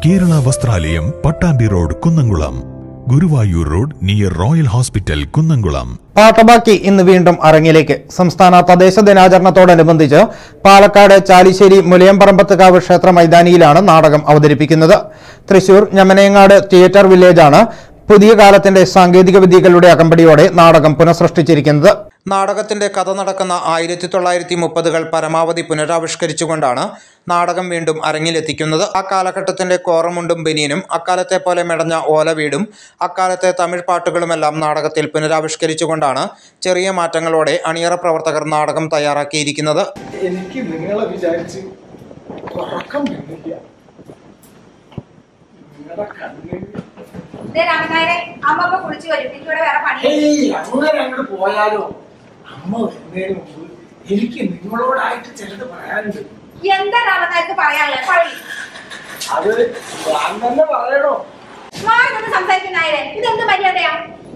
Kerala Vasthralayam Pattambi road Kunnamkulam Guruvayur road near royal hospital Kunnamkulam Pattabakki ഇന്ന് വീണ്ടും അരങ്ങിലേക്ക് സംസ്ഥാന തദ്ദേശ ദിനാചരണത്തോടനുബന്ധിച്ച് പാലക്കാട് ചാലിശ്ശേരി മുലയമ്പറമ്പത്തുകാവ് ക്ഷേത്ര മൈതാനിയിലാണ് നാടകം അവതരിപ്പിക്കുന്നത് തൃശൂർ ഞമനേങ്ങാട് തിയേറ്റർ വില്ലേജാണ് പുതിയ കാലത്തിന്റെ സാങ്കേതിക വിദ്യകളുടെ അകമ്പടിയോടെ നാടകം പുനഃസൃഷ്ടിച്ചിരിക്കുന്നത് നാടകത്തിന്റെ കഥ നടക്കുന്ന ആയിരത്തി തൊള്ളായിരത്തി മുപ്പതുകൾ പരമാവധി പുനരാവിഷ്കരിച്ചുകൊണ്ടാണ് നാടകം വീണ്ടും അരങ്ങിലെത്തിക്കുന്നത് ആ കാലഘട്ടത്തിന്റെ കോറമുണ്ടും ബനിയനും അക്കാലത്തെ പോലെ മെടഞ്ഞ ഓലവീടും അക്കാലത്തെ തമിഴ് പാട്ടുകളുമെല്ലാം നാടകത്തിൽ പുനരാവിഷ്കരിച്ചുകൊണ്ടാണ് ചെറിയ മാറ്റങ്ങളോടെ അണിയറ പ്രവർത്തകർ നാടകം തയ്യാറാക്കിയിരിക്കുന്നത് എനിക്ക് നിങ്ങളെ വിചാരിച്ച് ഉറക്കം വരുന്നില്ല നിങ്ങളുടെ കണ്ണിന് ദേ രാമനായരെ അമ്മ ഇപ്പൊ കുളിച്ചു വരും എനിക്കിവിടെ വേറെ പണി ഏയ് അങ്ങനെ അങ്ങോട്ട് പോയാലോ അമ്മ വരുന്നതിന് മുമ്പ് എനിക്ക് നിങ്ങളോടായിട്ട് ചിലത് പറയാനുണ്ട് എന്താ രാമനായർക്ക് പറയാനുള്ളത് പറയും അത് ഞാൻ തന്നെ പറയണോ മാറി നിന്ന് സംസാരിക്കുന്നായരെ ഇതെന്ത് മര്യാദയാ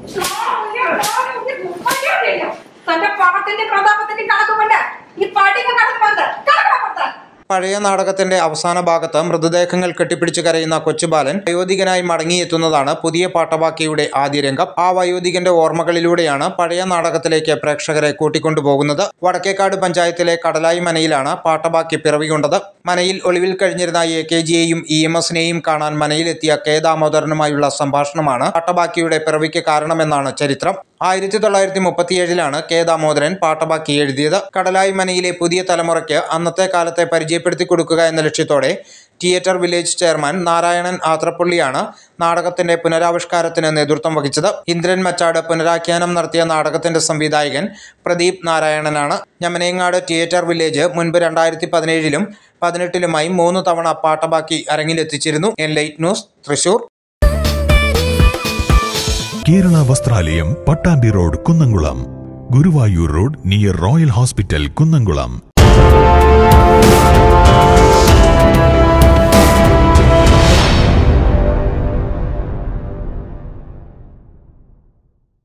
മര്യാദയില്ല തന്റെ പണത്തിന്റെ പ്രതാപത്തിന്റെ കണക്കുകൊണ്ട് ഈ പടിക കടന്നുകൊണ്ട് കടക്കപ്പുറത്ത് പഴയ നാടകത്തിന്റെ അവസാന ഭാഗത്ത് മൃതദേഹങ്ങൾ കെട്ടിപ്പിടിച്ച് കരയുന്ന കൊച്ചുബാലൻ വയോധികനായി മടങ്ങിയെത്തുന്നതാണ് പുതിയ പാട്ടബാക്കിയുടെ ആദ്യ രംഗം ആ വയോധികന്റെ ഓർമ്മകളിലൂടെയാണ് പഴയ നാടകത്തിലേക്ക് പ്രേക്ഷകരെ കൂട്ടിക്കൊണ്ടുപോകുന്നത് വടക്കേക്കാട് പഞ്ചായത്തിലെ കടലായി മനയിലാണ് പാട്ടബാക്കി പിറവികൊണ്ടത് മനയിൽ ഒളിവിൽ കഴിഞ്ഞിരുന്ന എ കെ ജിയെയും ഇ എം എസിനെയും കാണാൻ മനയിലെത്തിയ കെ ദാമോദരനുമായുള്ള സംഭാഷണമാണ് പാട്ടബാക്കിയുടെ പിറവിക്ക് കാരണമെന്നാണ് ചരിത്രം ആയിരത്തി തൊള്ളായിരത്തി മുപ്പത്തിയേഴിലാണ് കെ ദാമോദരൻ പാട്ടബാക്കി എഴുതിയത് കടലായി മനയിലെ പുതിയ തലമുറയ്ക്ക് അന്നത്തെ കാലത്തെ പരിചയപ്പെടുത്തി കൊടുക്കുക എന്ന ലക്ഷ്യത്തോടെ തിയേറ്റർ വില്ലേജ് ചെയർമാൻ നാരായണൻ ആത്രപ്പള്ളിയാണ് നാടകത്തിന്റെ പുനരാവിഷ്കാരത്തിന് നേതൃത്വം വഹിച്ചത് ഇന്ദ്രൻ മച്ചാട് പുനരാഖ്യാനം നടത്തിയ നാടകത്തിന്റെ സംവിധായകൻ പ്രദീപ് നാരായണനാണ് ഞമനേങ്ങാട് തിയേറ്റർ വില്ലേജ് മുൻപ് രണ്ടായിരത്തി പതിനേഴിലും പതിനെട്ടിലുമായി മൂന്ന് തവണ പാട്ടബാക്കി അരങ്ങിലെത്തിച്ചിരുന്നു N light news Thrissur Kerala Vasthralayam Pattambi road Kunnamkulam Guruvayur road near royal hospital Kunnamkulam